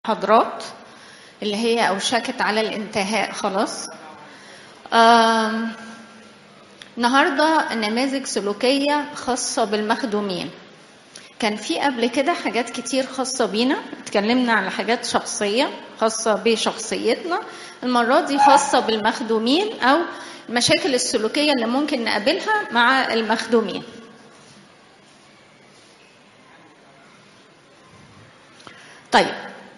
محاضرات اللي هي أوشكت على الانتهاء خلاص آم، النهاردة نماذج سلوكية خاصة بالمخدومين كان في قبل كده حاجات كتير خاصة بينا اتكلمنا على حاجات شخصية خاصة بشخصيتنا المرة دي خاصة بالمخدومين أو المشاكل السلوكية اللي ممكن نقابلها مع المخدومين طيب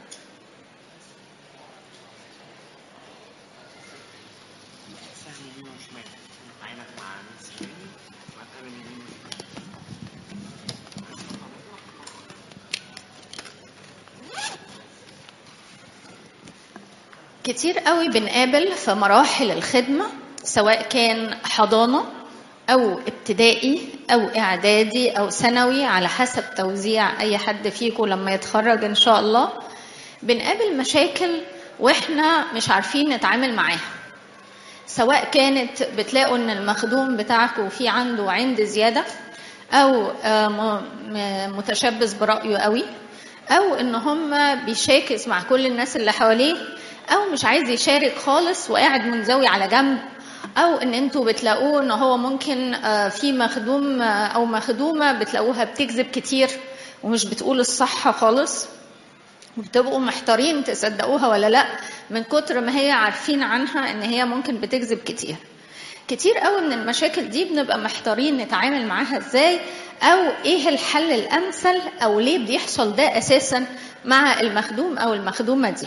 سهل يمين وشمال عينك مع السكرين وهتقابل يمين وشمال كتير قوي بنقابل في مراحل الخدمة سواء كان حضانة أو ابتدائي أو إعدادي أو ثانوي على حسب توزيع أي حد فيكم لما يتخرج إن شاء الله بنقابل مشاكل وإحنا مش عارفين نتعامل معاها سواء كانت بتلاقوا إن المخدوم بتاعكم في عنده عند زيادة أو آه، م- م- متشبث برأيه قوي أو إن هم بيشاكس مع كل الناس اللي حواليه أو مش عايز يشارك خالص وقاعد منزوي على جنب أو إن أنتوا بتلاقوه إن هو ممكن آه، في مخدوم آه، أو مخدومة بتلاقوها بتكذب كتير ومش بتقول الصح خالص وبتبقوا محتارين تصدقوها ولا لا من كتر ما هي عارفين عنها ان هي ممكن بتكذب كتير كتير قوي من المشاكل دي بنبقى محتارين نتعامل معاها ازاي او ايه الحل الامثل او ليه بيحصل ده اساسا مع المخدوم او المخدومه دي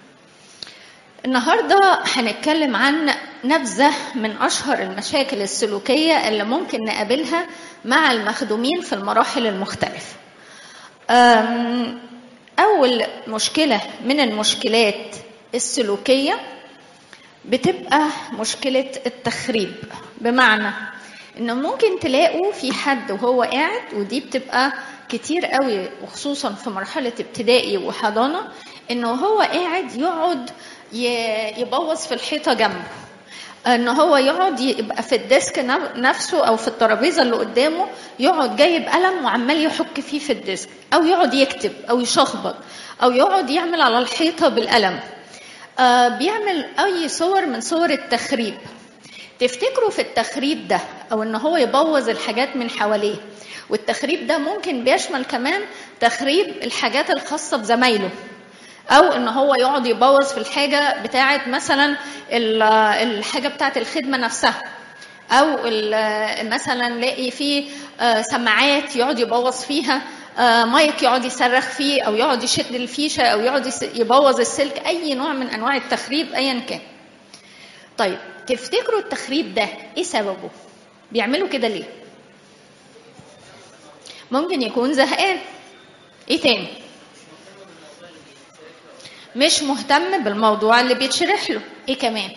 النهارده هنتكلم عن نبذه من اشهر المشاكل السلوكيه اللي ممكن نقابلها مع المخدومين في المراحل المختلفه أم، أول مشكلة من المشكلات السلوكية بتبقى مشكلة التخريب بمعنى إنه ممكن تلاقوا في حد وهو قاعد ودي بتبقى كتير قوي وخصوصا في مرحلة ابتدائي وحضانة إنه هو قاعد يقعد ي- يبوظ في الحيطة جنبه ان هو يقعد يبقى في الديسك نف- نفسه او في الترابيزه اللي قدامه يقعد جايب قلم وعمال يحك فيه في الديسك او يقعد يكتب او يشخبط او يقعد يعمل على الحيطه بالقلم آه بيعمل اي صور من صور التخريب تفتكروا في التخريب ده او ان هو يبوظ الحاجات من حواليه والتخريب ده ممكن بيشمل كمان تخريب الحاجات الخاصه بزمايله او ان هو يقعد يبوظ في الحاجه بتاعه مثلا ال- الحاجه بتاعه الخدمه نفسها او ال- مثلا نلاقي فيه آه، سماعات يقعد يبوظ فيها آه، مايك يقعد يصرخ فيه او يقعد يشد الفيشه او يقعد يس- يبوظ السلك اي نوع من انواع التخريب ايا كان طيب تفتكروا التخريب ده ايه سببه بيعملوا كده ليه ممكن يكون زهقان ايه تاني مش مهتم بالموضوع اللي بيتشرح له ايه كمان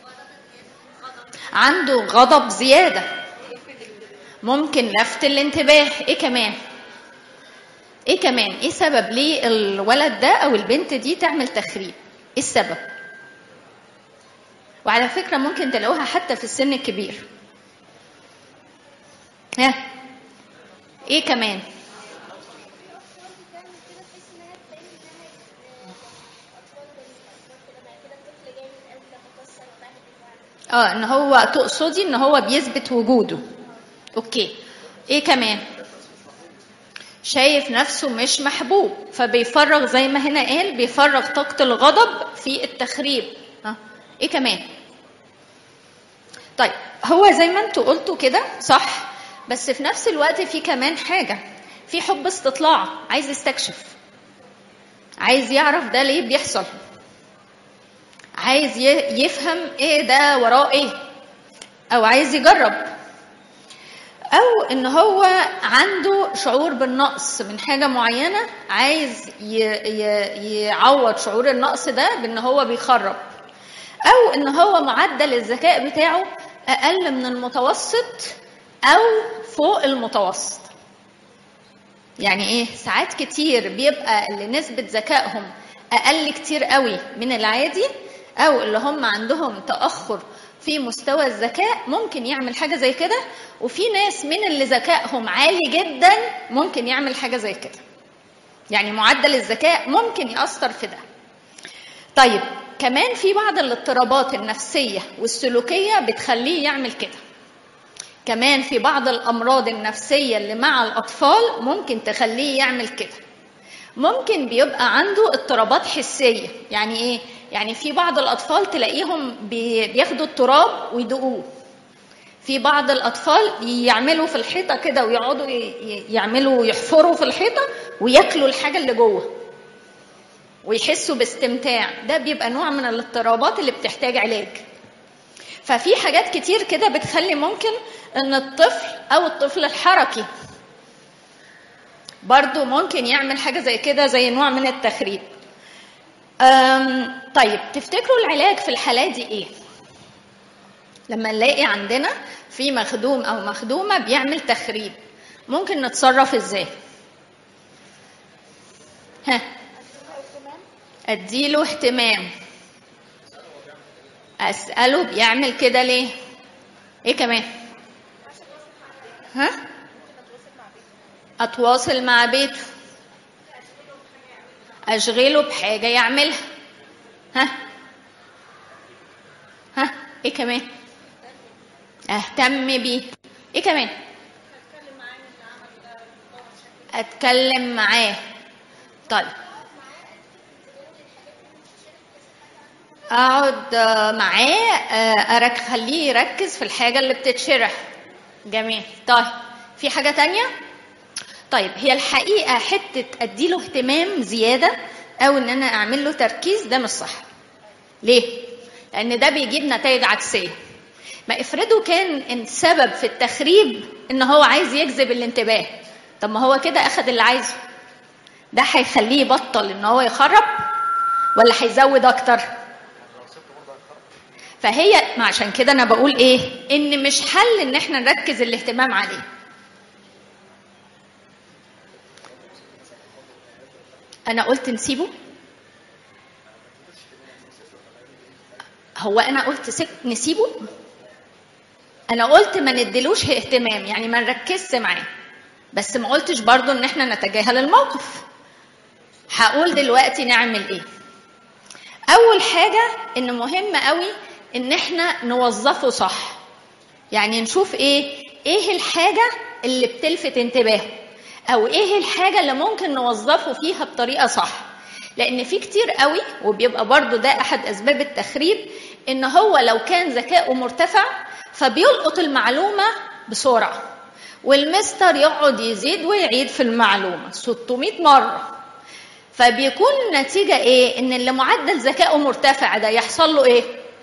عنده غضب زياده ممكن لفت الانتباه ايه كمان ايه كمان ايه سبب ليه الولد ده او البنت دي تعمل تخريب ايه السبب وعلى فكره ممكن تلاقوها حتى في السن الكبير ها ايه كمان اه ان هو تقصدي ان هو بيثبت وجوده اوكي ايه كمان شايف نفسه مش محبوب فبيفرغ زي ما هنا قال بيفرغ طاقة الغضب في التخريب ها ايه كمان طيب هو زي ما انتوا قلتوا كده صح بس في نفس الوقت في كمان حاجة في حب استطلاع عايز يستكشف عايز يعرف ده ليه بيحصل عايز ي- يفهم ايه ده وراه ايه او عايز يجرب او ان هو عنده شعور بالنقص من حاجه معينه عايز ي- ي- يعوض شعور النقص ده بان هو بيخرب او ان هو معدل الذكاء بتاعه اقل من المتوسط او فوق المتوسط يعني ايه ساعات كتير بيبقى اللي نسبة ذكائهم أقل كتير قوي من العادي أو اللي هم عندهم تأخر في مستوى الذكاء ممكن يعمل حاجة زي كده وفي ناس من اللي ذكائهم عالي جدا ممكن يعمل حاجة زي كده يعني معدل الذكاء ممكن يأثر في ده طيب كمان في بعض الاضطرابات النفسيه والسلوكيه بتخليه يعمل كده كمان في بعض الامراض النفسيه اللي مع الاطفال ممكن تخليه يعمل كده ممكن بيبقى عنده اضطرابات حسيه يعني ايه يعني في بعض الاطفال تلاقيهم بي- بياخدوا التراب ويدقوه في بعض الاطفال يعملوا في الحيطه كده ويقعدوا ي- ي- يعملوا يحفروا في الحيطه وياكلوا الحاجه اللي جوه ويحسوا باستمتاع ده بيبقى نوع من الاضطرابات اللي بتحتاج علاج ففي حاجات كتير كده بتخلي ممكن ان الطفل او الطفل الحركي برضو ممكن يعمل حاجة زي كده زي نوع من التخريب أم، طيب تفتكروا العلاج في الحالة دي ايه لما نلاقي عندنا في مخدوم او مخدومة بيعمل تخريب ممكن نتصرف ازاي ها اديله اهتمام اساله بيعمل كده ليه ايه كمان ها اتواصل مع بيته اشغله بحاجه يعملها ها ها ايه كمان اهتم بيه ايه كمان اتكلم معاه طيب اقعد آه، معاه آه، أرك خليه يركز في الحاجه اللي بتتشرح جميل طيب في حاجه تانية طيب هي الحقيقه حته اديله اهتمام زياده او ان انا اعمل له تركيز ده مش صح ليه لان ده بيجيب نتائج عكسيه ما افرضوا كان السبب في التخريب ان هو عايز يجذب الانتباه طب ما هو كده اخد اللي عايزه ده هيخليه يبطل ان هو يخرب ولا هيزود اكتر فهي ما عشان كده انا بقول ايه ان مش حل ان احنا نركز الاهتمام عليه انا قلت نسيبه هو انا قلت سك... نسيبه انا قلت ما نديلوش اهتمام يعني ما نركزش معاه بس ما قلتش برضو ان احنا نتجاهل الموقف هقول دلوقتي نعمل ايه اول حاجه ان مهم قوي ان احنا نوظفه صح يعني نشوف ايه ايه الحاجه اللي بتلفت انتباهه او ايه الحاجه اللي ممكن نوظفه فيها بطريقه صح لان في كتير قوي وبيبقى برضو ده احد اسباب التخريب ان هو لو كان ذكائه مرتفع فبيلقط المعلومه بسرعه والمستر يقعد يزيد ويعيد في المعلومه 600 مره فبيكون النتيجة إيه؟ إن اللي معدل ذكائه مرتفع ده يحصل له إيه؟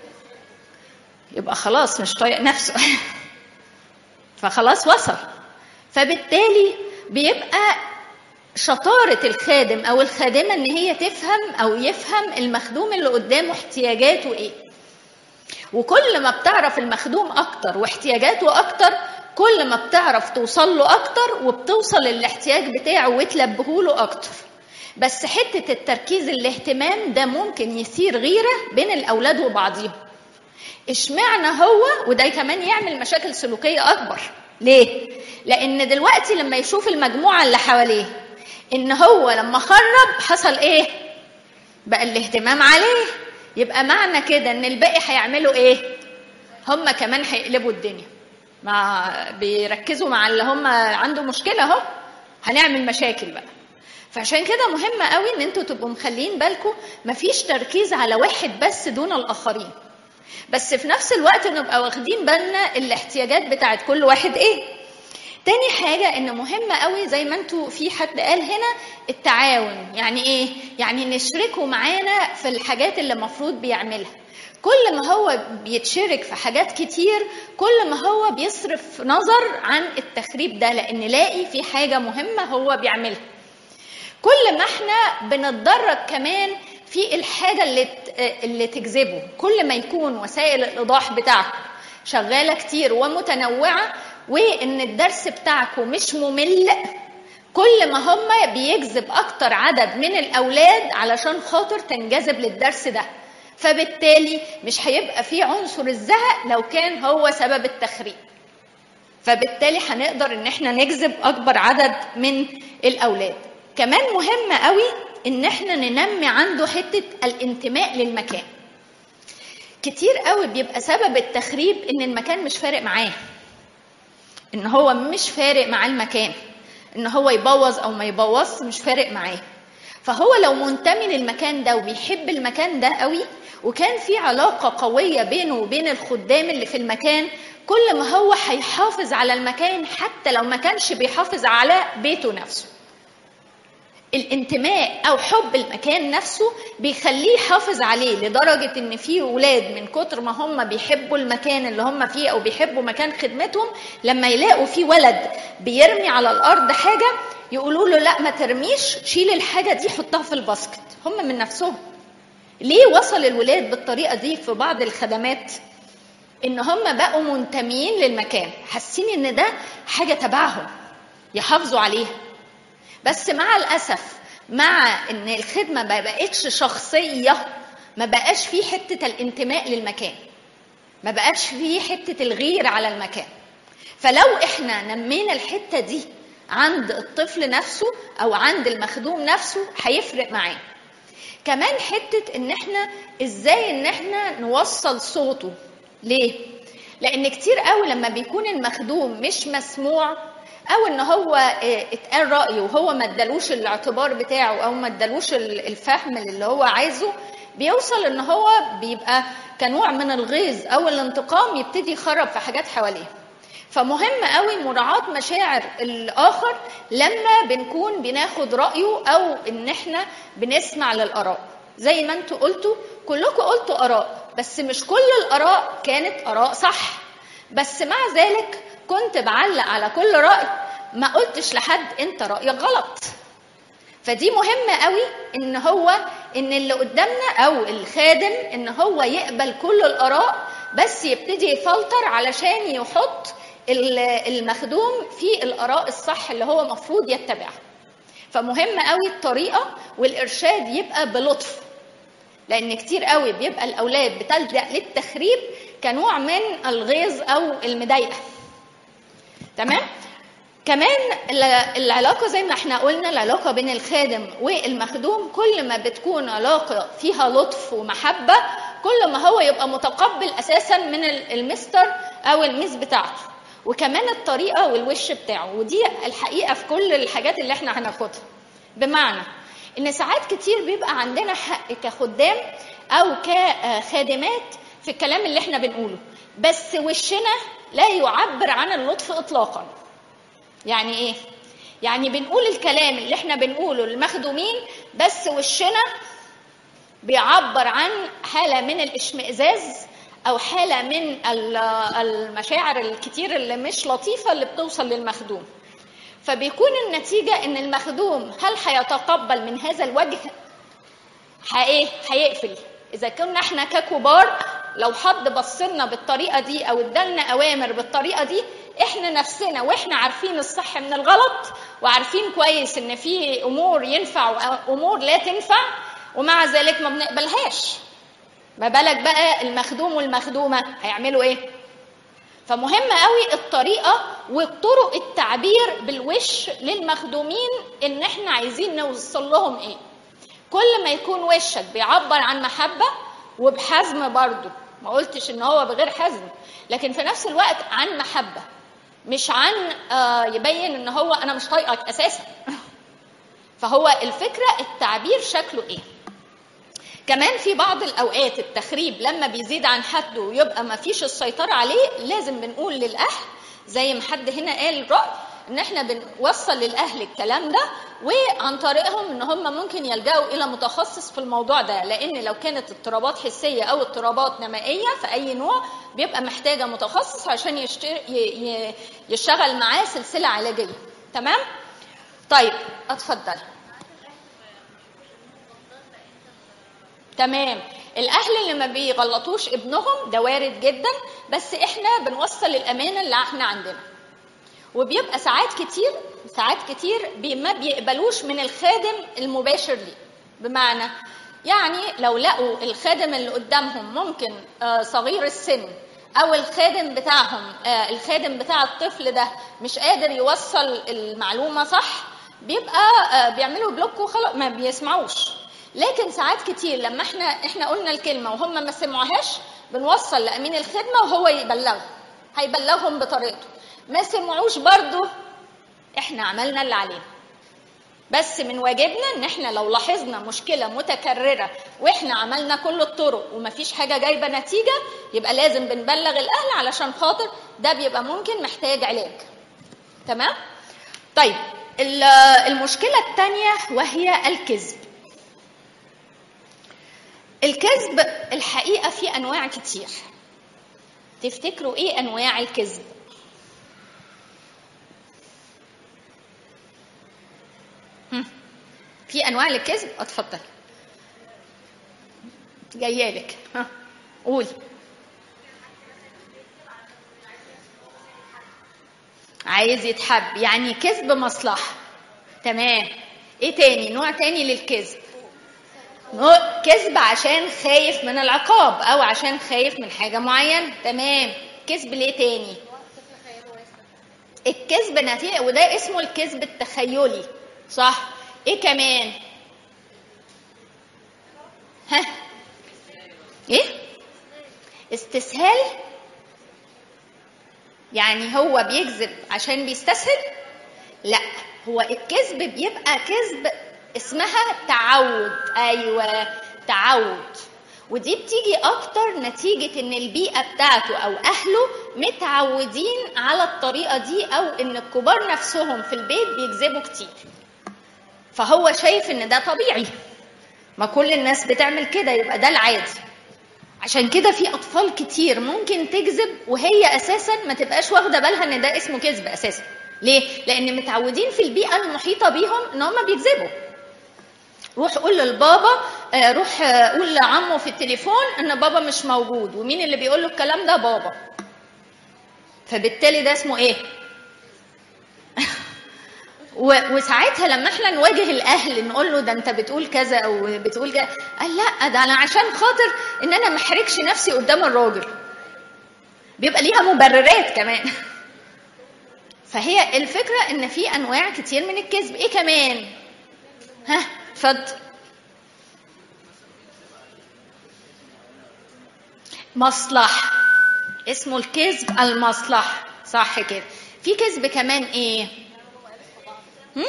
يبقى خلاص مش طايق نفسه فخلاص وصل فبالتالي بيبقى شطارة الخادم أو الخادمة إن هي تفهم أو يفهم المخدوم اللي قدامه احتياجاته إيه وكل ما بتعرف المخدوم أكتر واحتياجاته أكتر كل ما بتعرف توصل له أكتر وبتوصل الاحتياج بتاعه وتلبهه له أكتر بس حتة التركيز الاهتمام ده ممكن يثير غيرة بين الأولاد وبعضهم اشمعنى هو وده كمان يعمل مشاكل سلوكية أكبر ليه؟ لأن دلوقتي لما يشوف المجموعة اللي حواليه إن هو لما خرب حصل إيه؟ بقى الاهتمام عليه يبقى معنى كده إن الباقي هيعملوا إيه؟ هم كمان هيقلبوا الدنيا مع بيركزوا مع اللي هم عنده مشكلة أهو هنعمل مشاكل بقى فعشان كده مهم قوي ان انتوا تبقوا مخلين بالكم مفيش تركيز على واحد بس دون الاخرين بس في نفس الوقت نبقى واخدين بالنا الاحتياجات بتاعت كل واحد ايه تاني حاجة ان مهم قوي زي ما انتوا في حد قال هنا التعاون يعني ايه يعني نشركه معانا في الحاجات اللي المفروض بيعملها كل ما هو بيتشارك في حاجات كتير كل ما هو بيصرف نظر عن التخريب ده لان لاقي في حاجة مهمة هو بيعملها كل ما احنا بنتدرج كمان في الحاجة اللي اللي تجذبه كل ما يكون وسائل الإيضاح بتاعته شغالة كتير ومتنوعة وإن الدرس بتاعكم مش ممل كل ما هم بيجذب أكتر عدد من الأولاد علشان خاطر تنجذب للدرس ده فبالتالي مش هيبقى في عنصر الزهق لو كان هو سبب التخريب فبالتالي هنقدر ان احنا نجذب اكبر عدد من الاولاد كمان مهم قوي ان احنا ننمي عنده حته الانتماء للمكان كتير قوي بيبقى سبب التخريب ان المكان مش فارق معاه ان هو مش فارق معاه المكان ان هو يبوظ او ما يبوظ مش فارق معاه فهو لو منتمي للمكان ده وبيحب المكان ده قوي وكان في علاقة قوية بينه وبين الخدام اللي في المكان كل ما هو هيحافظ على المكان حتى لو ما كانش بيحافظ على بيته نفسه الانتماء او حب المكان نفسه بيخليه يحافظ عليه لدرجه ان في ولاد من كتر ما هم بيحبوا المكان اللي هم فيه او بيحبوا مكان خدمتهم لما يلاقوا في ولد بيرمي على الارض حاجه يقولوا له لا ما ترميش شيل الحاجه دي حطها في الباسكت هم من نفسهم ليه وصل الولاد بالطريقه دي في بعض الخدمات ان هم بقوا منتمين للمكان حاسين ان ده حاجه تبعهم يحافظوا عليها بس مع الاسف مع ان الخدمه ما بقتش شخصيه ما بقاش في حته الانتماء للمكان ما بقاش في حته الغير على المكان فلو احنا نمينا الحته دي عند الطفل نفسه او عند المخدوم نفسه هيفرق معاه كمان حته ان احنا ازاي ان احنا نوصل صوته ليه لان كتير قوي لما بيكون المخدوم مش مسموع او ان هو اتقال رايه وهو ما ادالوش الاعتبار بتاعه او ما ادالوش الفهم اللي هو عايزه بيوصل ان هو بيبقى كنوع من الغيظ او الانتقام يبتدي يخرب في حاجات حواليه فمهم قوي مراعاة مشاعر الآخر لما بنكون بناخد رأيه أو إن إحنا بنسمع للآراء زي ما أنتوا قلتوا كلكم قلتوا آراء بس مش كل الآراء كانت آراء صح بس مع ذلك كنت بعلق على كل رأي ما قلتش لحد أنت رأيك غلط فدي مهمة قوي ان هو ان اللي قدامنا او الخادم ان هو يقبل كل الاراء بس يبتدي يفلتر علشان يحط المخدوم في الاراء الصح اللي هو مفروض يتبعها فمهم قوي الطريقه والارشاد يبقى بلطف لان كتير قوي بيبقى الاولاد بتلجا للتخريب كنوع من الغيظ او المضايقه تمام كمان العلاقة زي ما احنا قلنا العلاقة بين الخادم والمخدوم كل ما بتكون علاقة فيها لطف ومحبة كل ما هو يبقى متقبل أساسا من المستر أو الميس بتاعته وكمان الطريقة والوش بتاعه ودي الحقيقة في كل الحاجات اللي احنا هناخدها بمعنى إن ساعات كتير بيبقى عندنا حق كخدام أو كخادمات في الكلام اللي احنا بنقوله بس وشنا لا يعبر عن اللطف إطلاقاً يعني ايه يعني بنقول الكلام اللي احنا بنقوله للمخدومين بس وشنا بيعبر عن حاله من الاشمئزاز او حاله من المشاعر الكتير اللي مش لطيفه اللي بتوصل للمخدوم فبيكون النتيجه ان المخدوم هل هيتقبل من هذا الوجه ايه هيقفل اذا كنا احنا ككبار لو حد بصلنا بالطريقه دي او ادالنا اوامر بالطريقه دي احنا نفسنا واحنا عارفين الصح من الغلط وعارفين كويس ان في امور ينفع وامور لا تنفع ومع ذلك ما بنقبلهاش ما بالك بقى المخدوم والمخدومه هيعملوا ايه فمهم قوي الطريقه وطرق التعبير بالوش للمخدومين ان احنا عايزين نوصل لهم ايه كل ما يكون وشك بيعبر عن محبه وبحزم برضه ما قلتش ان هو بغير حزم لكن في نفس الوقت عن محبه مش عن آه يبين ان هو انا مش طايقك اساسا فهو الفكره التعبير شكله ايه كمان في بعض الاوقات التخريب لما بيزيد عن حده ويبقى ما فيش السيطره عليه لازم بنقول للاهل زي ما حد هنا قال راي ان احنا بنوصل للاهل الكلام ده وعن طريقهم ان هم ممكن يلجأوا الى متخصص في الموضوع ده لان لو كانت اضطرابات حسيه او اضطرابات نمائيه في اي نوع بيبقى محتاجه متخصص عشان يشتر... ي... يشتغل معاه سلسله علاجيه تمام طيب اتفضل تمام الاهل اللي ما بيغلطوش ابنهم ده وارد جدا بس احنا بنوصل الامانه اللي احنا عندنا وبيبقى ساعات كتير ساعات كتير بي ما بيقبلوش من الخادم المباشر ليه بمعنى يعني لو لقوا الخادم اللي قدامهم ممكن صغير السن او الخادم بتاعهم الخادم بتاع الطفل ده مش قادر يوصل المعلومه صح بيبقى آه، بيعملوا بلوك وخلاص ما بيسمعوش لكن ساعات كتير لما احنا احنا قلنا الكلمه وهم ما سمعوهاش بنوصل لامين الخدمه وهو يبلغ هيبلغهم بطريقته ما سمعوش برضو احنا عملنا اللي علينا بس من واجبنا ان احنا لو لاحظنا مشكله متكرره واحنا عملنا كل الطرق ومفيش حاجه جايبه نتيجه يبقى لازم بنبلغ الاهل علشان خاطر ده بيبقى ممكن محتاج علاج تمام طيب ال- المشكله الثانيه وهي الكذب الكذب الحقيقه في انواع كتير تفتكروا ايه انواع الكذب هم. في انواع للكذب اتفضل جايه لك ها قولي عايز يتحب يعني كذب مصلحه تمام ايه تاني نوع تاني للكذب نوع كذب عشان خايف من العقاب او عشان خايف من حاجه معينه تمام كذب ليه تاني الكذب نتيجه وده اسمه الكذب التخيلي صح ايه كمان ها ايه استسهال يعني هو بيكذب عشان بيستسهل لا هو الكذب بيبقى كذب اسمها تعود ايوه تعود ودي بتيجي اكتر نتيجة ان البيئة بتاعته او اهله متعودين على الطريقة دي او ان الكبار نفسهم في البيت بيكذبوا كتير فهو شايف ان ده طبيعي ما كل الناس بتعمل كده يبقى ده العادي عشان كده في اطفال كتير ممكن تكذب وهي اساسا ما تبقاش واخده بالها ان ده اسمه كذب اساسا ليه لان متعودين في البيئه المحيطه بيهم ان هم بيكذبوا روح قول للبابا آه، روح آه، قول لعمه في التليفون ان بابا مش موجود ومين اللي بيقول له الكلام ده بابا فبالتالي ده اسمه ايه و- وساعتها لما احنا نواجه الاهل نقول له ده انت بتقول كذا او بتقول كذا قال لا ده انا عشان خاطر ان انا ما احرجش نفسي قدام الراجل بيبقى ليها مبررات كمان فهي الفكره ان في انواع كتير من الكذب ايه كمان ها اتفضل مصلحه اسمه الكذب المصلحه صح كده في كذب كمان ايه هم؟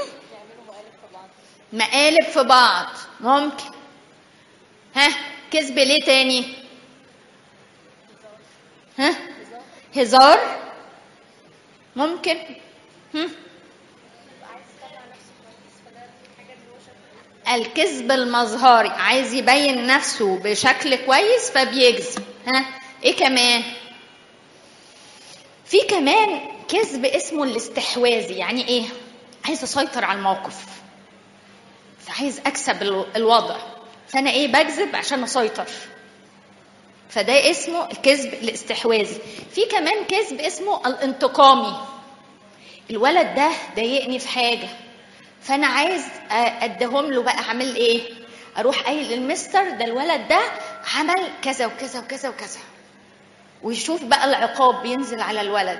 مقالب في بعض ممكن ها كذب ليه تاني ها هزار ممكن هم؟ الكذب المظهري عايز يبين نفسه بشكل كويس فبيكذب ها ايه كمان في كمان كذب اسمه الاستحواذي يعني ايه عايز اسيطر على الموقف فعايز اكسب الو- الوضع فانا ايه بكذب عشان اسيطر فده اسمه الكذب الاستحواذي في كمان كذب اسمه الانتقامي الولد ده ضايقني في حاجه فانا عايز أ- اديهم له بقى اعمل ايه اروح قايل للمستر ده الولد ده عمل كذا وكذا وكذا وكذا ويشوف بقى العقاب بينزل على الولد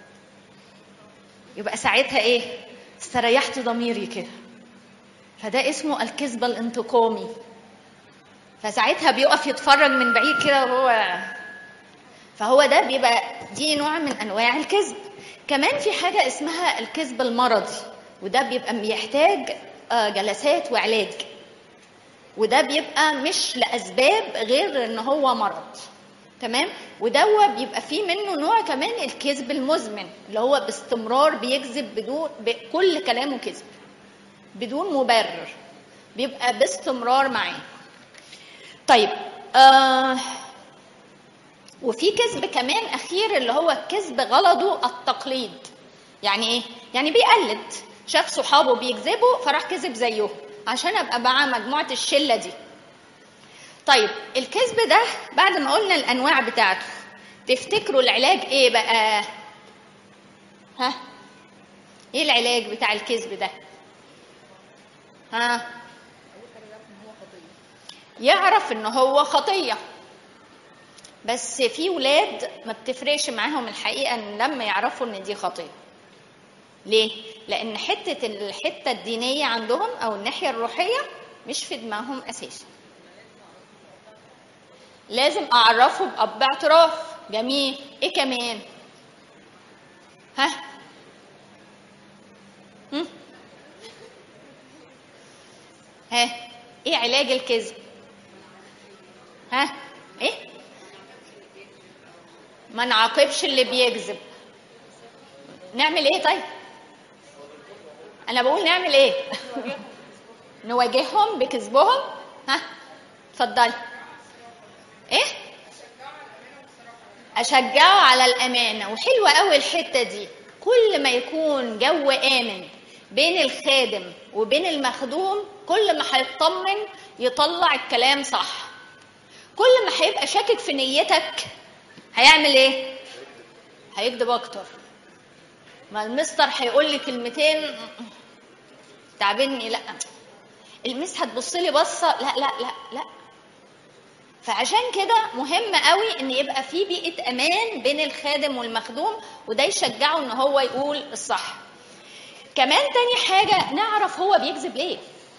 يبقى ساعتها ايه استريحت ضميري كده فده اسمه الكذب الانتقامي فساعتها بيقف يتفرج من بعيد كده وهو فهو ده بيبقى دي نوع من انواع الكذب كمان في حاجه اسمها الكذب المرضي وده بيبقى بيحتاج آه، جلسات وعلاج وده بيبقى مش لاسباب غير ان هو مرض تمام ودوا بيبقى فيه منه نوع كمان الكذب المزمن اللي هو باستمرار بيكذب بدون بكل كلامه كذب بدون مبرر بيبقى باستمرار معاه طيب آه وفي كذب كمان اخير اللي هو الكذب غلطه التقليد يعني ايه يعني بيقلد شاف صحابه بيكذبوا فراح كذب زيهم عشان ابقى مع مجموعه الشله دي طيب الكذب ده بعد ما قلنا الانواع بتاعته تفتكروا العلاج ايه بقى ها ايه العلاج بتاع الكذب ده ها يعرف ان هو خطيه بس في ولاد ما بتفرقش معاهم الحقيقه ان لما يعرفوا ان دي خطيه ليه لان حته الحته الدينيه عندهم او الناحيه الروحيه مش في دماغهم اساسا لازم اعرفه باب باعتراف جميل ايه كمان ها هم؟ ها ايه علاج الكذب ها ايه ما نعاقبش اللي بيكذب نعمل ايه طيب انا بقول نعمل ايه نواجههم بكذبهم ها اتفضلي ايه اشجعه على الامانه وحلوه قوي الحته دي كل ما يكون جو امن بين الخادم وبين المخدوم كل ما هيطمن يطلع الكلام صح كل ما هيبقى شاكك في نيتك هيعمل ايه هيكذب اكتر ما المستر هيقول لي كلمتين تعبني لا المس هتبص لي بصه لا لا لا لا فعشان كده مهم قوي ان يبقى في بيئه امان بين الخادم والمخدوم وده يشجعه ان هو يقول الصح كمان تاني حاجه نعرف هو بيكذب ليه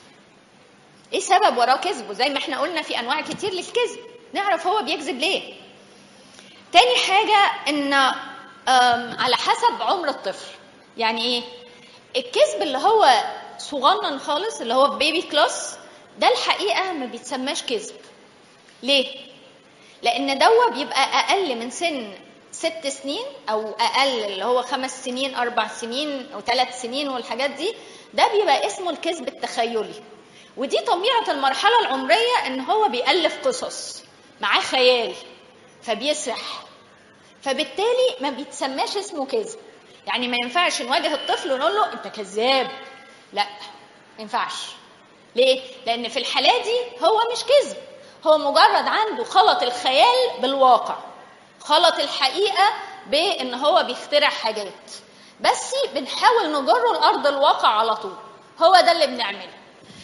ايه سبب وراه كذبه زي ما احنا قلنا في انواع كتير للكذب نعرف هو بيكذب ليه تاني حاجه ان على حسب عمر الطفل يعني ايه الكذب اللي هو صغنن خالص اللي هو في بيبي كلاس ده الحقيقه ما بيتسماش كذب ليه لان دوا بيبقى اقل من سن ست سنين او اقل اللي هو خمس سنين اربع سنين او ثلاث سنين والحاجات دي ده بيبقى اسمه الكذب التخيلي ودي طبيعه المرحله العمريه ان هو بيالف قصص معاه خيال فبيسرح فبالتالي ما بيتسماش اسمه كذب يعني ما ينفعش نواجه الطفل ونقول له انت كذاب لا ما ينفعش ليه لان في الحاله دي هو مش كذب هو مجرد عنده خلط الخيال بالواقع خلط الحقيقه بان هو بيخترع حاجات بس بنحاول نجره لارض الواقع على طول هو ده اللي بنعمله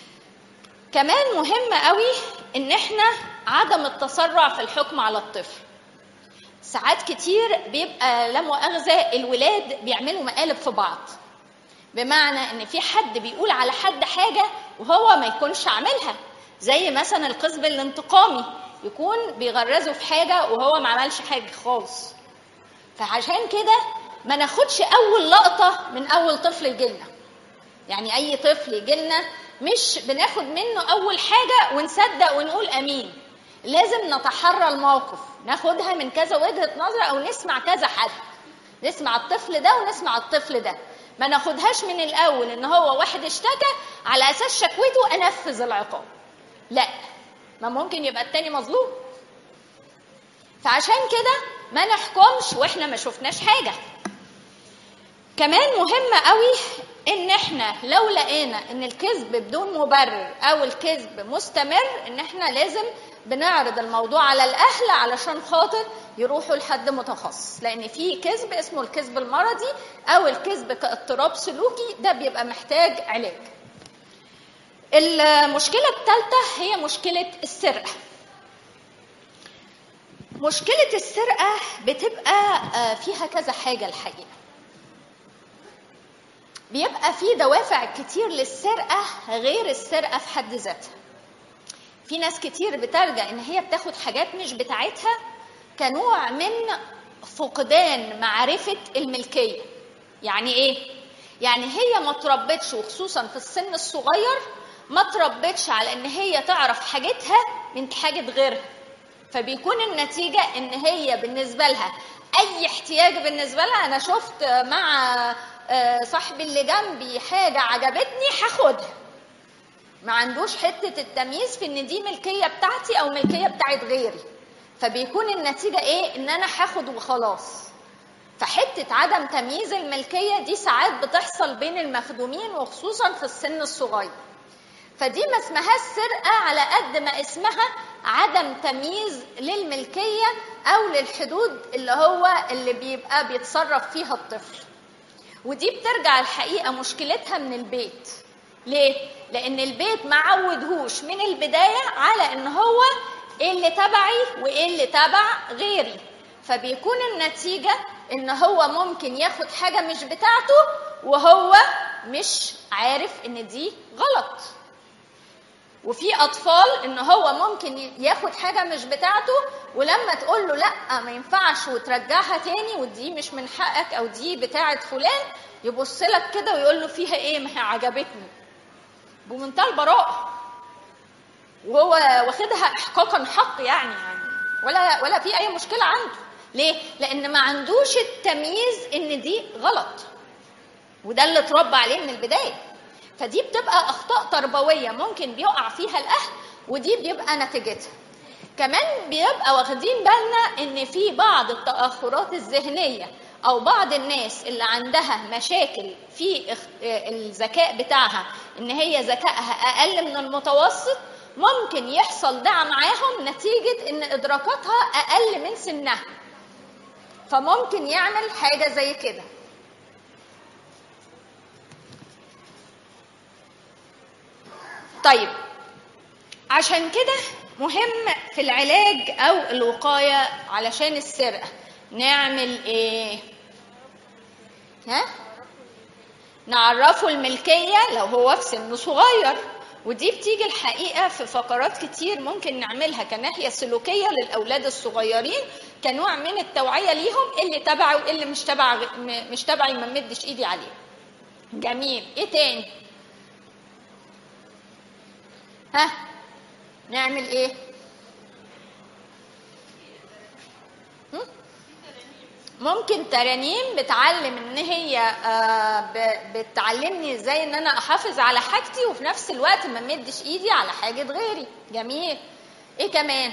كمان مهم قوي ان احنا عدم التسرع في الحكم على الطفل ساعات كتير بيبقى لا مؤاخذه الولاد بيعملوا مقالب في بعض بمعنى ان في حد بيقول على حد حاجه وهو ما يكونش عاملها زي مثلا القزب الانتقامي يكون بيغرزه في حاجه وهو ما عملش حاجه خالص فعشان كده ما ناخدش اول لقطه من اول طفل يجيلنا يعني اي طفل يجيلنا مش بناخد منه اول حاجه ونصدق ونقول امين لازم نتحرى الموقف ناخدها من كذا وجهه نظر او نسمع كذا حد نسمع الطفل ده ونسمع الطفل ده ما ناخدهاش من الاول ان هو واحد اشتكى على اساس شكوته انفذ العقاب لا ما ممكن يبقى التاني مظلوم فعشان كده ما نحكمش واحنا ما شفناش حاجه كمان مهم قوي ان احنا لو لقينا ان الكذب بدون مبرر او الكذب مستمر ان احنا لازم بنعرض الموضوع على الاهل علشان خاطر يروحوا لحد متخصص لان في كذب اسمه الكذب المرضي او الكذب كاضطراب سلوكي ده بيبقى محتاج علاج المشكله الثالثه هي مشكله السرقه مشكله السرقه بتبقى فيها كذا حاجه الحقيقه بيبقى في دوافع كتير للسرقه غير السرقه في حد ذاتها في ناس كتير بتلجا ان هي بتاخد حاجات مش بتاعتها كنوع من فقدان معرفه الملكيه يعني ايه يعني هي ما تربتش وخصوصا في السن الصغير ما تربتش على ان هي تعرف حاجتها من حاجه غيرها فبيكون النتيجه ان هي بالنسبه لها اي احتياج بالنسبه لها انا شفت مع صاحبي اللي جنبي حاجه عجبتني هاخدها ما عندوش حته التمييز في ان دي ملكيه بتاعتي او ملكيه بتاعت غيري فبيكون النتيجه ايه ان انا هاخد وخلاص فحته عدم تمييز الملكيه دي ساعات بتحصل بين المخدومين وخصوصا في السن الصغير فدي ما اسمهاش سرقه على قد ما اسمها عدم تمييز للملكيه او للحدود اللي هو اللي بيبقى بيتصرف فيها الطفل ودي بترجع الحقيقه مشكلتها من البيت ليه لان البيت ما عودهوش من البدايه على ان هو ايه اللي تبعي وايه اللي تبع غيري فبيكون النتيجه ان هو ممكن ياخد حاجه مش بتاعته وهو مش عارف ان دي غلط وفي اطفال ان هو ممكن ياخد حاجه مش بتاعته ولما تقول له لا ما ينفعش وترجعها تاني ودي مش من حقك او دي بتاعه فلان يبص لك كده ويقول له فيها ايه ما هي عجبتني بمنتهى البراءه وهو واخدها احقاقا حق يعني يعني ولا ولا في اي مشكله عنده ليه لان ما عندوش التمييز ان دي غلط وده اللي اتربى عليه من البدايه فدي بتبقى اخطاء تربويه ممكن بيقع فيها الاهل ودي بيبقى نتيجتها كمان بيبقى واخدين بالنا ان في بعض التاخرات الذهنيه او بعض الناس اللي عندها مشاكل في الذكاء بتاعها ان هي ذكائها اقل من المتوسط ممكن يحصل ده معاهم نتيجه ان ادراكاتها اقل من سنها فممكن يعمل حاجه زي كده طيب عشان كده مهم في العلاج او الوقايه علشان السرقه نعمل ايه ها نعرفه الملكيه لو هو في سن صغير ودي بتيجي الحقيقه في فقرات كتير ممكن نعملها كناحيه سلوكيه للاولاد الصغيرين كنوع من التوعيه ليهم اللي تبعي واللي مش تبع مش تبعي ما مدش ايدي عليه جميل ايه تاني ها نعمل ايه ممكن ترانيم بتعلم ان هي بتعلمني ازاي ان انا احافظ على حاجتي وفي نفس الوقت ما مدش ايدي على حاجه غيري جميل ايه كمان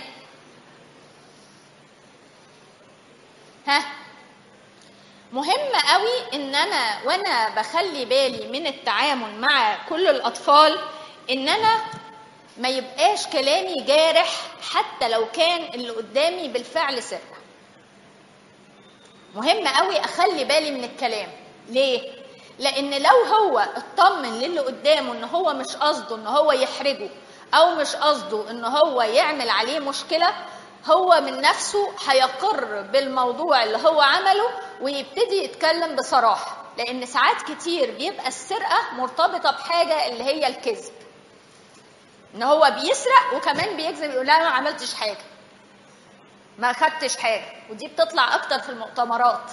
ها مهم قوي ان انا وانا بخلي بالي من التعامل مع كل الاطفال ان انا ما يبقاش كلامي جارح حتى لو كان اللي قدامي بالفعل سرقه مهم قوي اخلي بالي من الكلام ليه لان لو هو اطمن للي قدامه ان هو مش قصده ان هو يحرجه او مش قصده ان هو يعمل عليه مشكله هو من نفسه هيقر بالموضوع اللي هو عمله ويبتدي يتكلم بصراحه لان ساعات كتير بيبقى السرقه مرتبطه بحاجه اللي هي الكذب ان هو بيسرق وكمان بيكذب يقول لا ما عملتش حاجه ما خدتش حاجه ودي بتطلع اكتر في المؤتمرات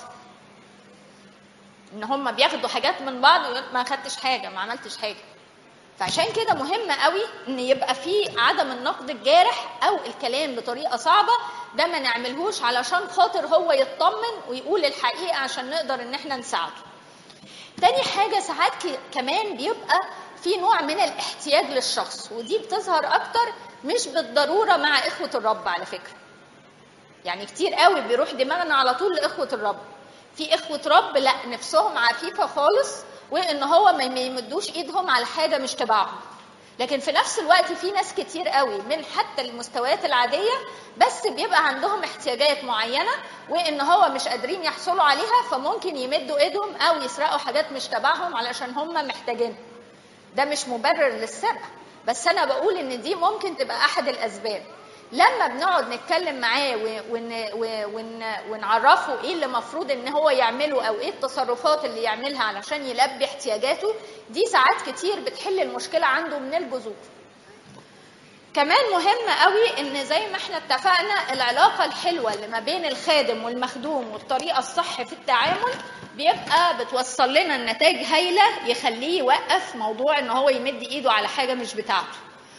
ان هم بياخدوا حاجات من بعض ويقول ما خدتش حاجه ما عملتش حاجه فعشان كده مهم قوي ان يبقى في عدم النقد الجارح او الكلام بطريقه صعبه ده ما نعملهوش علشان خاطر هو يطمن ويقول الحقيقه عشان نقدر ان احنا نساعده تاني حاجه ساعات كمان بيبقى في نوع من الاحتياج للشخص ودي بتظهر اكتر مش بالضروره مع اخوه الرب على فكره يعني كتير قوي بيروح دماغنا على طول لاخوه الرب في اخوه رب لا نفسهم عفيفه خالص وان هو ما يمدوش ايدهم على حاجه مش تبعهم لكن في نفس الوقت في ناس كتير قوي من حتى المستويات العاديه بس بيبقى عندهم احتياجات معينه وان هو مش قادرين يحصلوا عليها فممكن يمدوا ايدهم او يسرقوا حاجات مش تبعهم علشان هم محتاجينها ده مش مبرر للسرقه بس انا بقول ان دي ممكن تبقى احد الاسباب لما بنقعد نتكلم معاه ون... ون... ونعرفه ايه اللي المفروض ان هو يعمله او ايه التصرفات اللي يعملها علشان يلبي احتياجاته دي ساعات كتير بتحل المشكله عنده من الجذور كمان مهم قوي ان زي ما احنا اتفقنا العلاقه الحلوه اللي ما بين الخادم والمخدوم والطريقه الصح في التعامل بيبقى بتوصل لنا النتائج هايله يخليه يوقف موضوع ان هو يمد ايده على حاجه مش بتاعته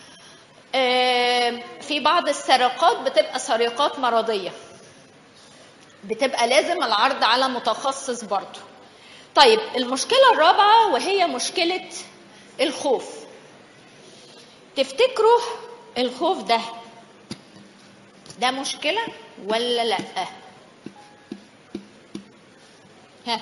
في بعض السرقات بتبقى سرقات مرضيه بتبقى لازم العرض على متخصص برضه طيب المشكله الرابعه وهي مشكله الخوف تفتكروا الخوف ده ده مشكله ولا لا ها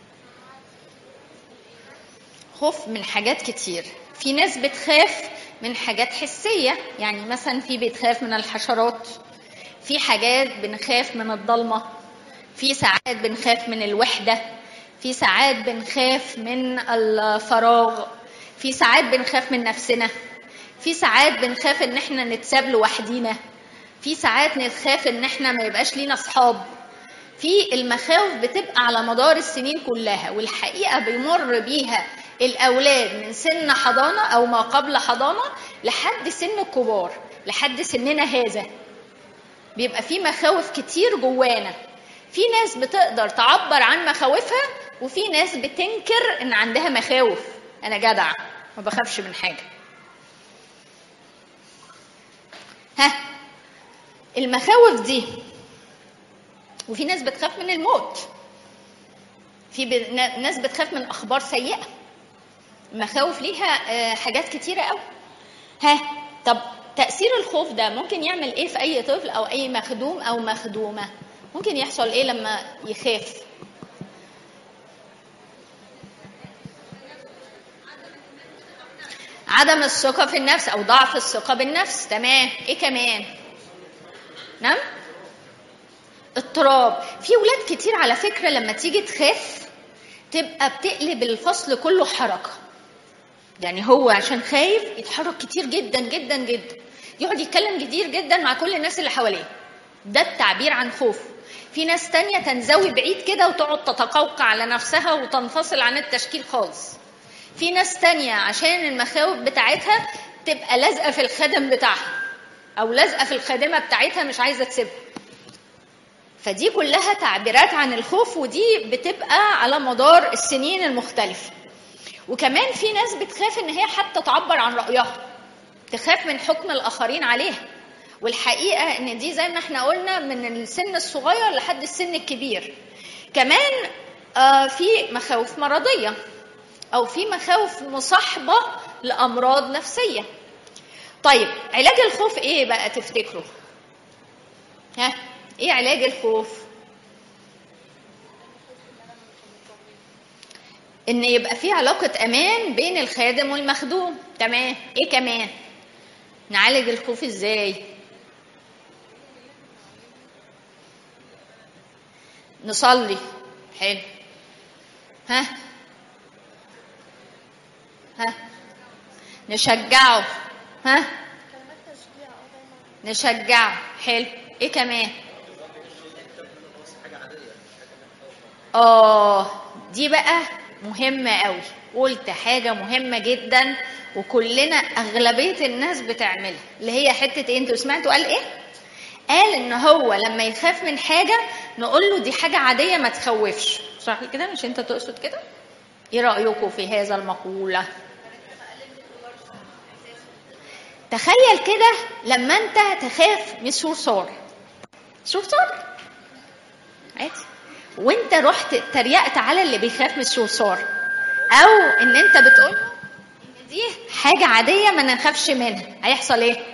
خوف من حاجات كتير في ناس بتخاف من حاجات حسية يعني مثلا في بتخاف من الحشرات في حاجات بنخاف من الضلمة في ساعات بنخاف من الوحدة في ساعات بنخاف من الفراغ في ساعات بنخاف من نفسنا في ساعات بنخاف ان احنا نتساب لوحدينا في ساعات نخاف ان احنا ما يبقاش لينا اصحاب في المخاوف بتبقى على مدار السنين كلها والحقيقه بيمر بيها الاولاد من سن حضانه او ما قبل حضانه لحد سن الكبار لحد سننا هذا بيبقى في مخاوف كتير جوانا في ناس بتقدر تعبر عن مخاوفها وفي ناس بتنكر ان عندها مخاوف انا جدع ما بخافش من حاجه ها المخاوف دي وفي ناس بتخاف من الموت في ب... ناس بتخاف من اخبار سيئه المخاوف ليها آه، حاجات كتيره قوي ها طب تاثير الخوف ده ممكن يعمل ايه في اي طفل او اي مخدوم او مخدومه ممكن يحصل ايه لما يخاف عدم الثقة في النفس أو ضعف الثقة بالنفس تمام إيه كمان نعم اضطراب في ولاد كتير على فكرة لما تيجي تخاف تبقى بتقلب الفصل كله حركة يعني هو عشان خايف يتحرك كتير جدا جدا جدا يقعد يتكلم كتير جدا مع كل الناس اللي حواليه ده التعبير عن خوف في ناس تانية تنزوي بعيد كده وتقعد تتقوقع على نفسها وتنفصل عن التشكيل خالص في ناس تانية عشان المخاوف بتاعتها تبقى لازقة في الخادم بتاعها أو لازقة في الخادمة بتاعتها مش عايزة تسيبها فدي كلها تعبيرات عن الخوف ودي بتبقى على مدار السنين المختلفة وكمان في ناس بتخاف ان هي حتى تعبر عن رأيها تخاف من حكم الآخرين عليها والحقيقة ان دي زي ما احنا قلنا من السن الصغير لحد السن الكبير كمان آه في مخاوف مرضية أو في مخاوف مصاحبة لأمراض نفسية طيب علاج الخوف ايه بقى تفتكروا ها ايه علاج الخوف ان يبقى في علاقة امان بين الخادم والمخدوم تمام ايه كمان نعالج الخوف ازاي نصلي حلو ها ها نشجعه ها نشجعه حلو ايه كمان اه دي بقى مهمة قوي قلت حاجة مهمة جدا وكلنا أغلبية الناس بتعملها اللي هي حتة إيه أنتوا سمعتوا قال إيه؟ قال إن هو لما يخاف من حاجة نقول له دي حاجة عادية ما تخوفش صح كده مش أنت تقصد كده؟ إيه رأيكم في هذا المقولة؟ تخيل كده لما أنت تخاف من صرصار صرصار عادي وانت رحت تريقت على اللي بيخاف من الصرصار او ان انت بتقول له ان دي حاجه عاديه ما نخافش منها هيحصل ايه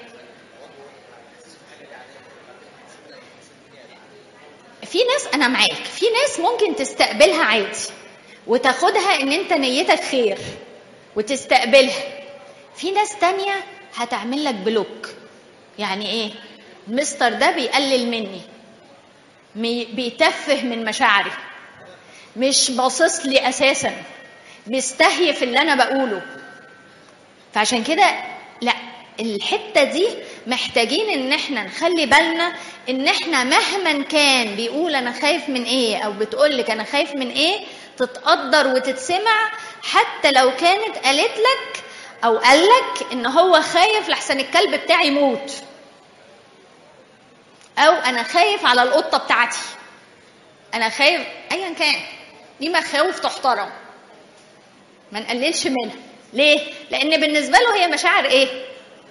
في ناس انا معاك في ناس ممكن تستقبلها عادي وتاخدها ان انت نيتك خير وتستقبلها في ناس تانية هتعمل لك بلوك يعني ايه مستر ده بيقلل مني بيتفه من مشاعري مش باصص لي اساسا بيستهيف اللي انا بقوله فعشان كده لا الحته دي محتاجين ان احنا نخلي بالنا ان احنا مهما كان بيقول انا خايف من ايه او بتقول لك انا خايف من ايه تتقدر وتتسمع حتى لو كانت قالت لك او قال لك ان هو خايف لحسن الكلب بتاعي يموت او انا خايف على القطه بتاعتي انا خايف ايا كان دي مخاوف تحترم ما نقللش منها ليه لان بالنسبه له هي مشاعر ايه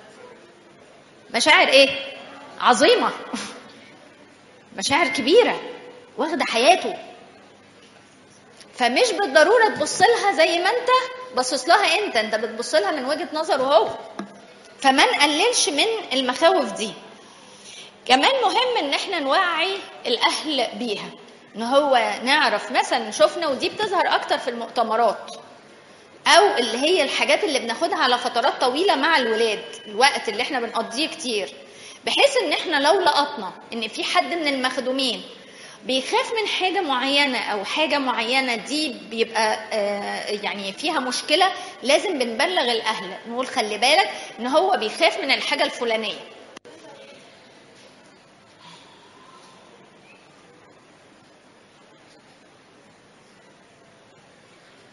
مشاعر ايه عظيمه مشاعر كبيره واخده حياته فمش بالضروره تبص لها زي ما انت باصص لها انت انت بتبص لها من وجهه نظره هو فما نقللش من المخاوف دي كمان مهم ان احنا نوعي الاهل بيها ان هو نعرف مثلا شفنا ودي بتظهر اكتر في المؤتمرات او اللي هي الحاجات اللي بناخدها على فترات طويله مع الولاد الوقت اللي احنا بنقضيه كتير بحيث ان احنا لو لقطنا ان في حد من المخدومين بيخاف من حاجة معينة أو حاجة معينة دي بيبقى آه يعني فيها مشكلة لازم بنبلغ الأهل نقول خلي بالك إن هو بيخاف من الحاجة الفلانية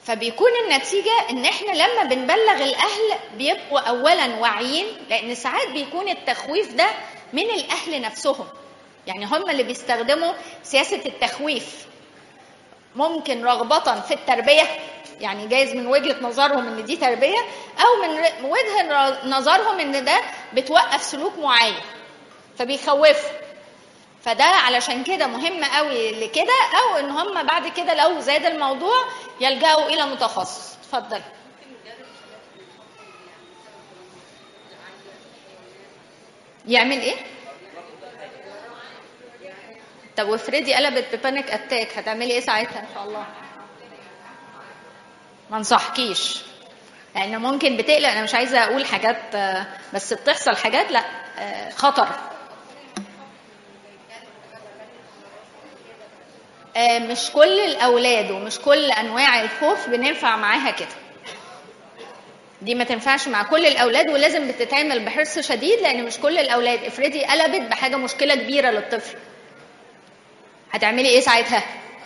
فبيكون النتيجة إن إحنا لما بنبلغ الأهل بيبقوا أولا واعيين لأن ساعات بيكون التخويف ده من الأهل نفسهم يعني هم اللي بيستخدموا سياسة التخويف ممكن رغبة في التربية يعني جايز من وجهة نظرهم إن دي تربية أو من ر- وجهة نظرهم إن ده بتوقف سلوك معين فبيخوفوا فده علشان كده مهم قوي لكده او ان هم بعد كده لو زاد الموضوع يلجأوا الى متخصص اتفضل يعمل ايه طب وافرضي قلبت ببانيك اتاك هتعملي ايه ساعتها ان شاء الله ما انصحكيش لان ممكن بتقلق انا مش عايزه اقول حاجات آه، بس بتحصل حاجات لا آه، خطر آه، مش كل الاولاد ومش كل انواع الخوف بننفع معاها كده دي ما تنفعش مع كل الاولاد ولازم بتتعمل بحرص شديد لان مش كل الاولاد افرضي قلبت بحاجه مشكله كبيره للطفل هتعملي ايه ساعتها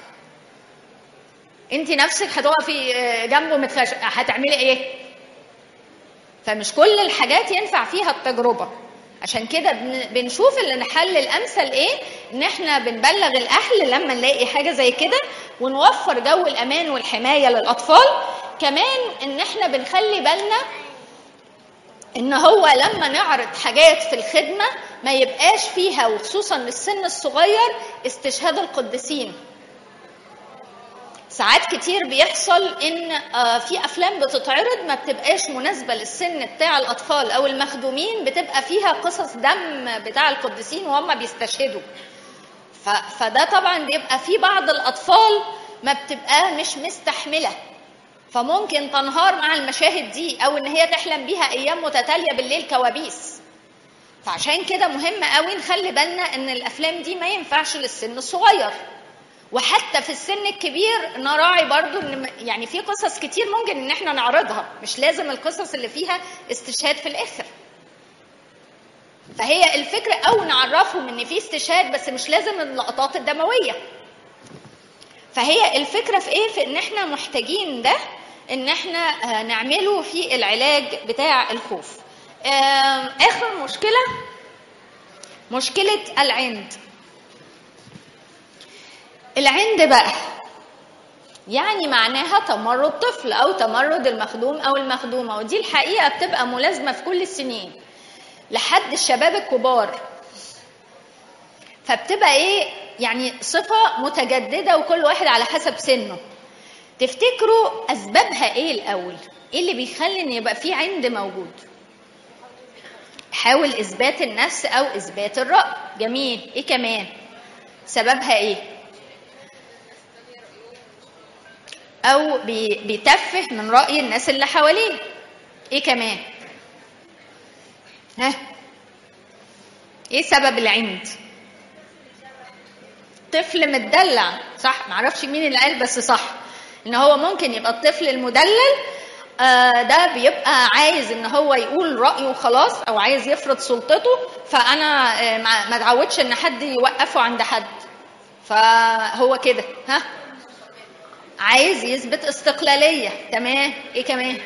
انت نفسك هتقفي آه، جنبه متخش هتعملي ايه فمش كل الحاجات ينفع فيها التجربه عشان كده بن- بنشوف ان الحل الامثل ايه ان احنا بنبلغ الاهل لما نلاقي حاجه زي كده ونوفر جو الامان والحمايه للاطفال كمان ان احنا بنخلي بالنا ان هو لما نعرض حاجات في الخدمه ما يبقاش فيها وخصوصا للسن الصغير استشهاد القديسين ساعات كتير بيحصل ان آه، في افلام بتتعرض ما بتبقاش مناسبه للسن بتاع الاطفال او المخدومين بتبقى فيها قصص دم بتاع القديسين وهم بيستشهدوا ف- فده طبعا بيبقى في بعض الاطفال ما بتبقى مش مستحمله فممكن تنهار مع المشاهد دي او ان هي تحلم بيها ايام متتاليه بالليل كوابيس فعشان كده مهم قوي نخلي بالنا ان الافلام دي ما ينفعش للسن الصغير وحتى في السن الكبير نراعي برضو ان م- يعني في قصص كتير ممكن ان احنا نعرضها مش لازم القصص اللي فيها استشهاد في الاخر فهي الفكرة او نعرفهم ان في استشهاد بس مش لازم اللقطات الدموية فهي الفكرة في ايه في ان احنا محتاجين ده ان احنا آه، نعمله في العلاج بتاع الخوف آم، اخر مشكلة مشكلة العند العند بقى يعني معناها تمرد طفل او تمرد المخدوم او المخدومه ودي الحقيقه بتبقى ملازمه في كل السنين لحد الشباب الكبار فبتبقى ايه يعني صفه متجدده وكل واحد على حسب سنه تفتكروا اسبابها ايه الاول ايه اللي بيخلي ان يبقى في عند موجود حاول اثبات النفس او اثبات الراي جميل ايه كمان سببها ايه او بي- بيتفه من راي الناس اللي حواليه ايه كمان ها ايه سبب العند طفل متدلع صح معرفش مين اللي قال بس صح ان هو ممكن يبقى الطفل المدلل آه، ده بيبقى عايز ان هو يقول رايه وخلاص او عايز يفرض سلطته فانا آه، ما ما اتعودش ان حد يوقفه عند حد فهو كده ها عايز يثبت استقلالية تمام ايه كمان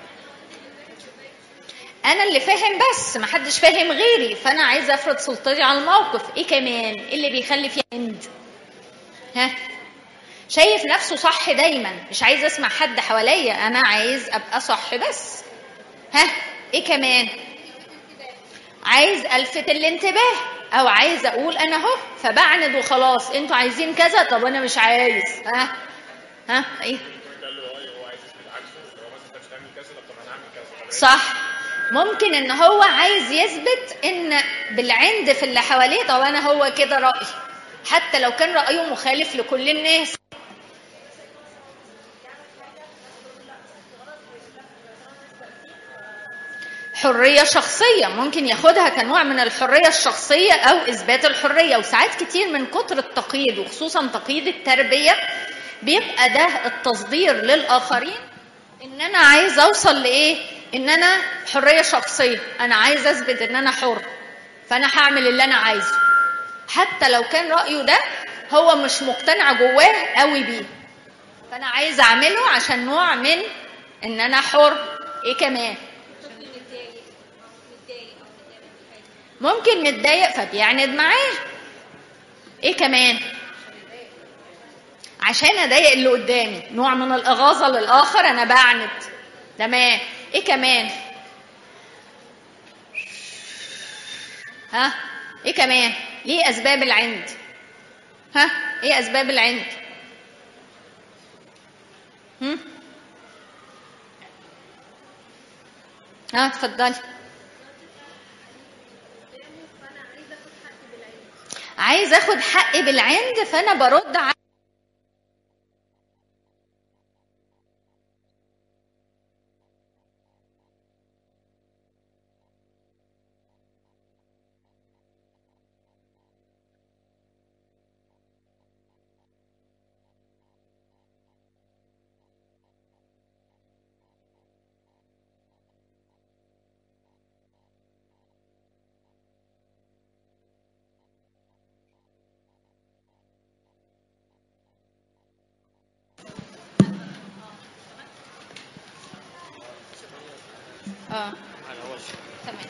انا اللي فاهم بس محدش فاهم غيري فانا عايزه افرض سلطتي على الموقف ايه كمان ايه اللي بيخلي فيه عند ها شايف نفسه صح دايما مش عايز اسمع حد حواليا انا عايز ابقى صح بس ها ايه كمان عايز الفت الانتباه او عايز اقول انا اهو فبعند وخلاص انتوا عايزين كذا طب انا مش عايز ها ها ايه قال له اه هو عايز يثبت عكسه هو مثلا انت بتعمل كذا طب انا هعمل كذا طب صح ممكن ان هو عايز يثبت ان بالعند في اللي حواليه طب انا هو كده رايي حتى لو كان رايه مخالف لكل الناس حريه شخصيه ممكن ياخدها كنوع من الحريه الشخصيه او اثبات الحريه وساعات كتير من كتر التقييد وخصوصا تقييد التربيه بيبقى ده التصدير للاخرين ان انا عايز اوصل لايه ان انا حريه شخصيه انا عايز اثبت ان انا حر فانا هعمل اللي انا عايزه حتى لو كان رايه ده هو مش مقتنع جواه قوي بيه فانا عايزه اعمله عشان نوع من ان انا حر ايه كمان ممكن متضايق فبيعند معاه ايه كمان عشان اضايق اللي قدامي نوع من الاغاظه للاخر انا بعند تمام ايه كمان ها ايه كمان ايه اسباب العند ها ايه اسباب العند هم؟ ها اتفضلي عايز اخد حقي بالعند فانا برد على اه على وجه تمام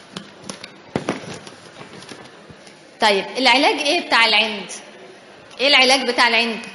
طيب العلاج ايه بتاع العند ايه العلاج بتاع العند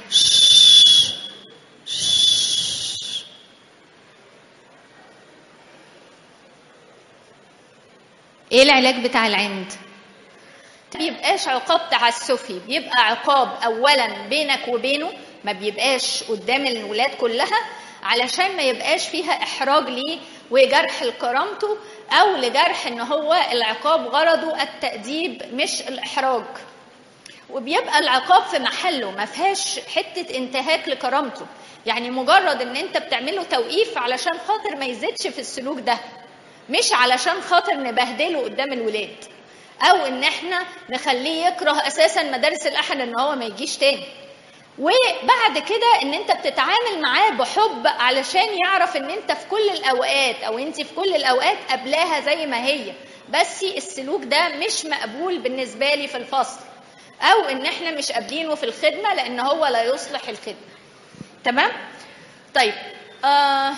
ايه العلاج بتاع العند ما بيبقاش عقاب تعسفي بيبقى عقاب اولا بينك وبينه ما بيبقاش قدام الولاد كلها علشان ما يبقاش فيها احراج ليه وجرح لكرامته او لجرح ان هو العقاب غرضه التاديب مش الاحراج وبيبقى العقاب في محله ما فيهاش حته انتهاك لكرامته يعني مجرد ان انت بتعمله توقيف علشان خاطر ما يزيدش في السلوك ده مش علشان خاطر نبهدله قدام الولاد او ان احنا نخليه يكره اساسا مدارس الاحد ان هو ما يجيش تاني وبعد كده ان انت بتتعامل معاه بحب علشان يعرف ان انت في كل الاوقات او انت في كل الاوقات قبلاها زي ما هي بس السلوك ده مش مقبول بالنسبه لي في الفصل او ان احنا مش قابلينه في الخدمه لان هو لا يصلح الخدمه تمام طيب آه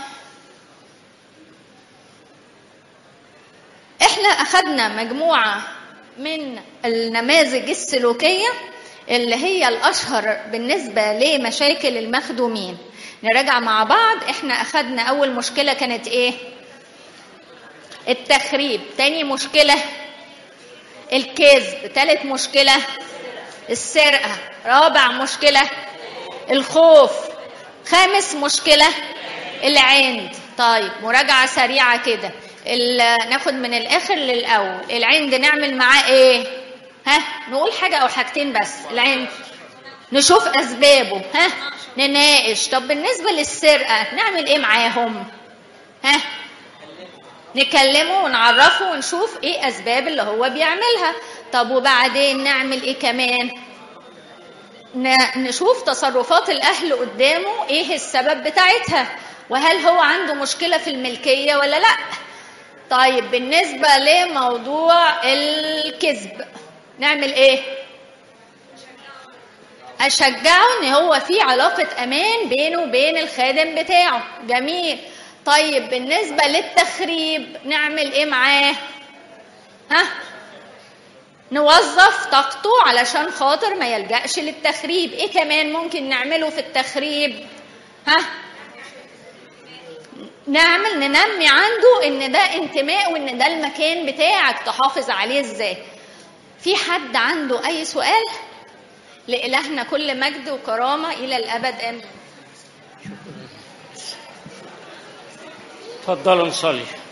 احنا اخذنا مجموعه من النماذج السلوكيه اللي هي الاشهر بالنسبه لمشاكل المخدومين نراجع مع بعض احنا اخذنا اول مشكله كانت ايه التخريب تاني مشكله الكذب تالت مشكله السرقه رابع مشكله الخوف خامس مشكله العند طيب مراجعه سريعه كده ال- ناخد من الاخر للاول العند نعمل معاه ايه ها نقول حاجه او حاجتين بس العند نشوف اسبابه ها نناقش طب بالنسبه للسرقه نعمل ايه معاهم ها نكلمه ونعرفه ونشوف ايه اسباب اللي هو بيعملها طب وبعدين نعمل ايه كمان ن- نشوف تصرفات الاهل قدامه ايه السبب بتاعتها وهل هو عنده مشكله في الملكيه ولا لا طيب بالنسبه لموضوع الكذب نعمل ايه اشجعه ان هو في علاقه امان بينه وبين الخادم بتاعه جميل طيب بالنسبه للتخريب نعمل ايه معاه ها نوظف طاقته علشان خاطر ما يلجأش للتخريب ايه كمان ممكن نعمله في التخريب ها نعمل ننمي عنده ان ده انتماء وان ده المكان بتاعك تحافظ عليه ازاي في حد عنده اي سؤال لإلهنا كل مجد وكرامة إلى الأبد آمين تفضلوا نصلي